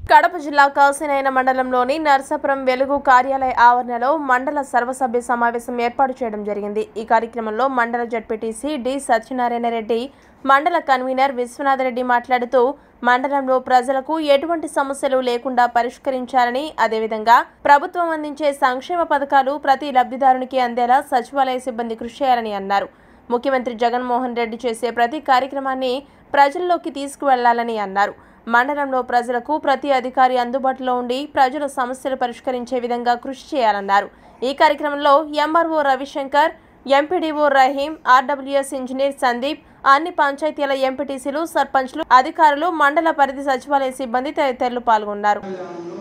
కడప జిల్లా కాసినైన మండలంలోని నర్సాపురం వెలుగు కార్యాలయ ఆవరణలో మండల సర్వసభ్య సమావేశం ఏర్పాటు చేయడం జరిగింది ఈ కార్యక్రమంలో మండల జడ్పీటీసీ డి సత్యనారాయణ రెడ్డి మండల కన్వీనర్ విశ్వనాథరెడ్డి మాట్లాడుతూ మండలంలో ప్రజలకు ఎటువంటి సమస్యలు లేకుండా పరిష్కరించాలని అదేవిధంగా ప్రభుత్వం అందించే సంక్షేమ పథకాలు ప్రతి లబ్ధిదారునికి అందేలా సచివాలయ సిబ్బంది కృషి చేయాలని అన్నారు ముఖ్యమంత్రి జగన్మోహన్ రెడ్డి చేసే ప్రతి కార్యక్రమాన్ని ప్రజల్లోకి తీసుకువెళ్లాలని అన్నారు మండలంలో ప్రజలకు ప్రతి అధికారి అందుబాటులో ఉండి ప్రజల సమస్యలు పరిష్కరించే విధంగా కృషి చేయాలన్నారు ఈ కార్యక్రమంలో MRO Ravishankar MPDO Rahim RWS engineer Sandeep అన్ని పంచాయతీల ఎంపీటీసీలు సర్పంచ్లు అధికారులు మండల పరిధి సచివాలయ సిబ్బంది తదితరులు పాల్గొన్నారు విధానంలో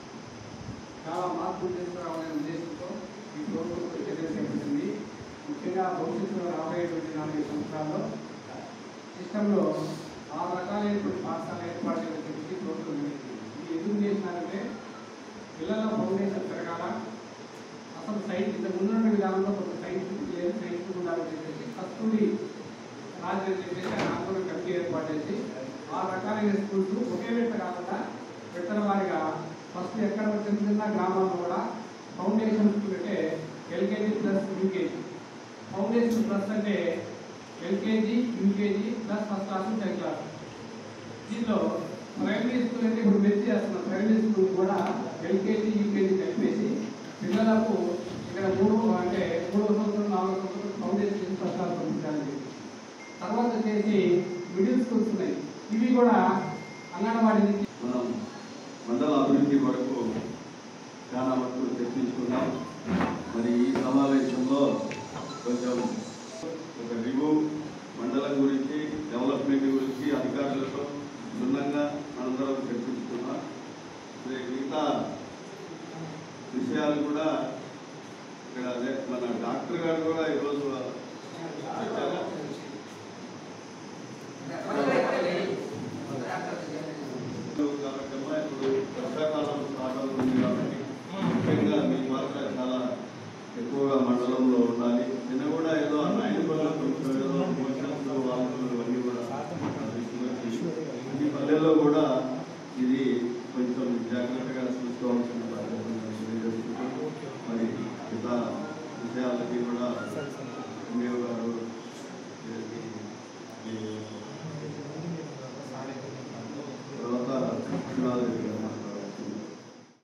చాలా మార్పులు తీసుకురావాలనే ఉద్దేశంతో ఈ ప్రభుత్వం చర్యలు చేపట్టింది ముఖ్యంగా భవిష్యత్తులో రాబోయేటువంటి నాలుగు సంవత్సరాల్లో సిస్టంలో ఆరు రకాలైనటువంటి పాఠశాల ఏర్పాటు చేయడం చెప్పి ప్రభుత్వం నిర్ణయించింది. ఇది ఎందుకు చేసినారంటే పిల్లల ఫౌండేషన్ పెరగాల అసలు సైట్ ఇంత ముందున్న విధానంలో కొంత సైట్ లేదు సైట్ ఉండాలని చెప్పేసి కస్తూరి రాజు అని చెప్పేసి ఆయన ఆందోళన కమిటీ ఏర్పాటు చేసి ఆ రకాలైన స్కూల్స్ ఒకే విడత కాకుండా విడతల వారిగా ఫస్ట్ ఎక్కడ చిన్న చిన్న గ్రామాల్లో కూడా ఫౌండేషన్ స్కూల్ అంటే LKG plus UKG foundation plus అంటే LKG UKG plus first class tenth class దీనిలో ప్రైమరీ స్కూల్ అంటే ఇప్పుడు మెచ్చి చేస్తున్నాం ప్రైమరీ స్కూల్ కూడా ఎల్కేజీ యూకేజీ కలిపేసి పిల్లలకు ఇక్కడ మూడు అంటే మూడో సంవత్సరం నాలుగో సంవత్సరం ఫౌండేషన్ చేసి ఫస్ట్ క్లాస్ పంపించాలని తర్వాత వచ్చేసి మిడిల్ స్కూల్స్ ఉన్నాయి ఇవి కూడా అంగన్వాడీ నుంచి మనం మండల అభివృద్ధి కొరకు చాలా వరకు చర్చించుకున్నాం మరి ఈ సమావేశంలో కొంచెం ఒక రివ్యూ మండలం గురించి డెవలప్మెంట్ గురించి అధికారులతో క్షుణ్ణంగా అందరం చర్చించుకున్నాం మరి మిగతా విషయాలు కూడా ఇక్కడ అదే మన డాక్టర్ గారు కూడా ఈరోజు వచ్చారు